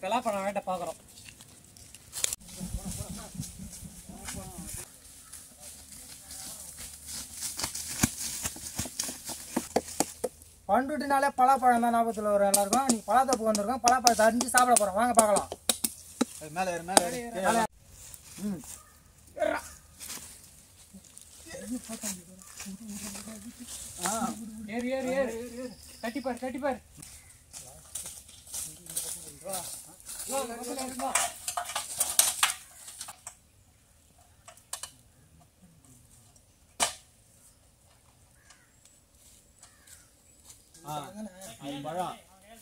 பலாப்பழம் வேட்டை பார்க்குறோம் பண்டுட்டினாலே பலாப்பழம் தான் ஞாபகத்தில் வரும் எல்லாருக்கும் நீ பலாத்தோப்பு வந்திருக்கோம் பலாப்பழத்தை அரிஞ்சு சாப்பிட போகிறோம் வாங்க பார்க்கலாம் மேலே ஏறு மேலே ஏறு கீழே. ஏறு ஏறு ஏறு கட்டிப்பார் கட்டிப்பார் ஆ அது பழம்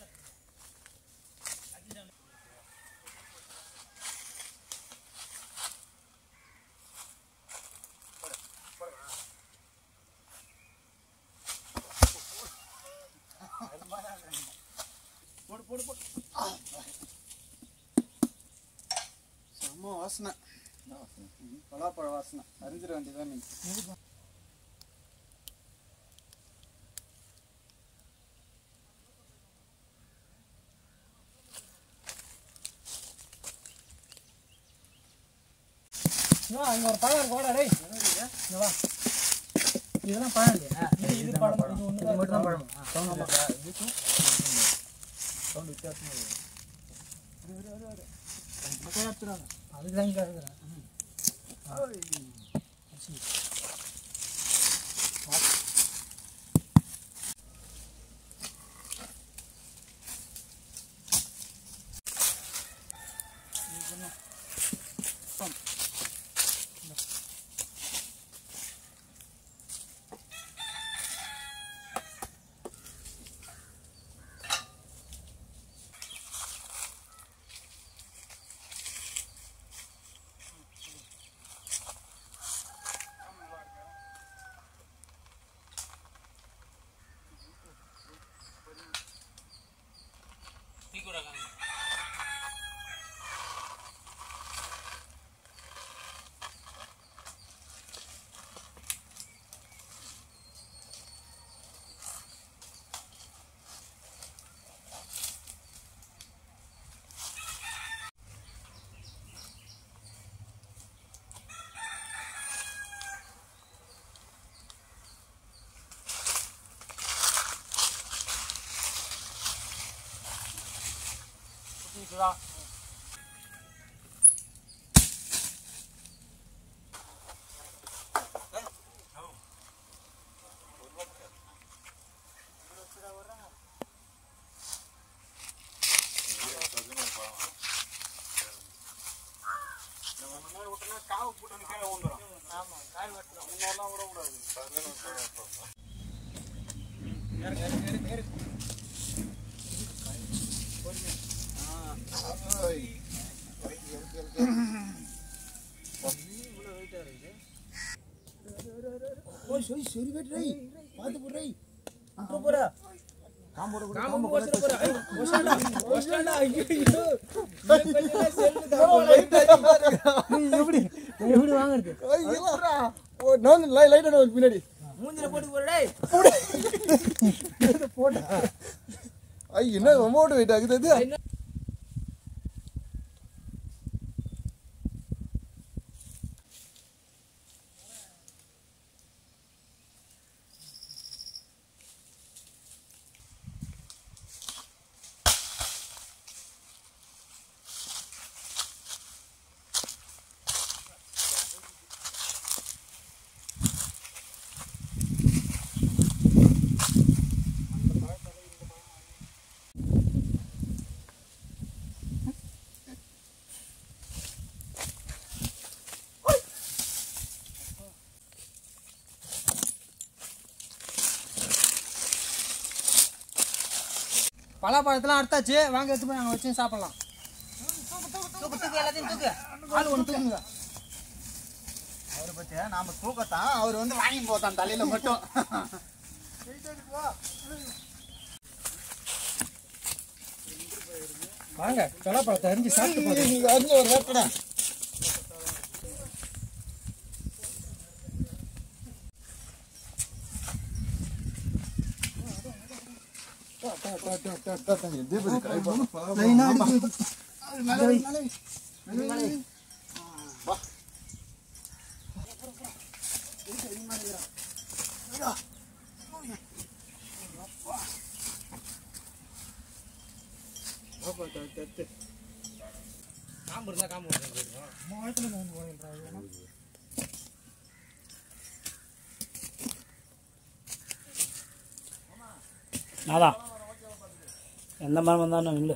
போடு போடு போடு செம்ம வாசனை ம், பலாப்பழ வாசனை அறிஞ்சிட வேண்டியதான் நீ இங்க ஒரு பழம் இருக்கு ஓடா டேய் இங்க வா இதெல்லாம் பழம் இல்லையா இது இது பழம் இது ஒன்று தான் மட்டும் தான் பழம் அதுக்கு தான் இங்கே இருக்கிறேன் எப்படி எப்படி வாங்குறது பின்னாடி மூஞ்சில போட்டு போற டேய் ஐ என்ன ரொம்ப வெயிட் ஆகுது அது பலாப்பழத்தெல்லாம் அறுத்தாச்சு வாங்க எடுத்து போய் நாங்கள் வச்சு சாப்பிடலாம் தூக்கு தூக்கு எல்லாத்தையும் தூக்கு ஆள் ஒன்று தூக்குங்க அவரை பத்தியா நாம தூக்கத்தான் அவர் வந்து வாங்கி போத்தான் தலையில மட்டும் வாங்க பலாப்பழத்தை அரிஞ்சு சாப்பிட்டு போதும் நீங்க வந்து ஒரு வேட்டடா லைனா மேலே வை, மேலே வை. மேலே வை, மேலே வை. வா. ஐயா. காம்பு இருந்தா காம்பு போடுறேன் நாதா எந்த மரம் வந்தாலும் நில்லு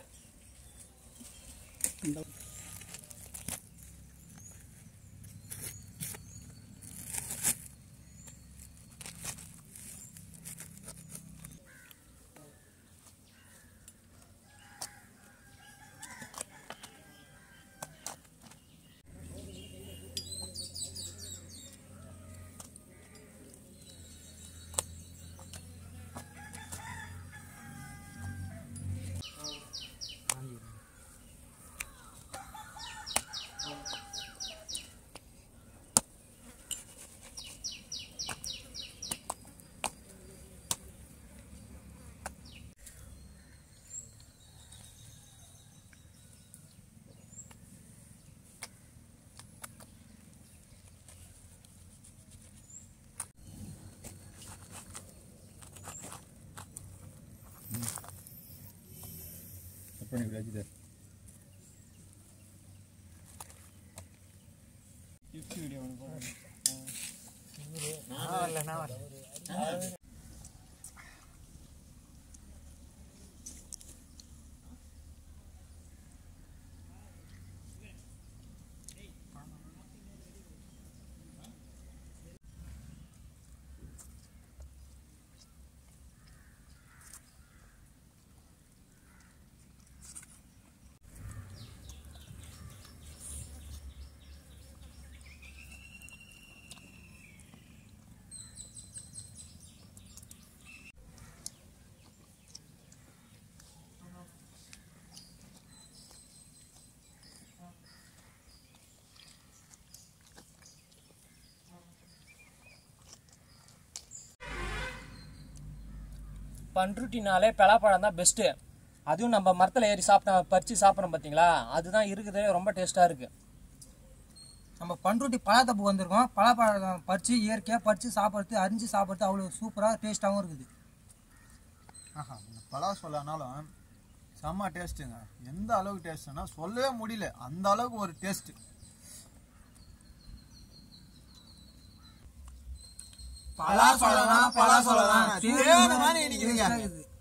பண்ருட்டினாலே பலாப்பழம் தான் பெஸ்ட்டு அதுவும் நம்ம மரத்தில் ஏறி சாப்பிட்டா பறித்து சாப்பிட்றோம் பார்த்தீங்களா அதுதான் இருக்குதே ரொம்ப டேஸ்ட்டாக இருக்குது நம்ம பண்ருட்டி பழாத்தப்பு வந்திருக்கோம் பலாப்பழம் பறித்து இயற்கையாக பறித்து சாப்பிட்றது அரிஞ்சு சாப்பிட்றது அவ்வளோ சூப்பராக டேஸ்ட்டாகவும் இருக்குது ஆஹா இந்த பலா சொல்லனாலும் செம்ம டேஸ்ட்டுங்க எந்த அளவுக்கு டேஸ்ட்னா சொல்லவே முடியல அந்த அளவுக்கு ஒரு டேஸ்ட் பலா சொல்லலாம் பலா சொல்லலாம் தேன மாதிரி நினைக்கிறீங்க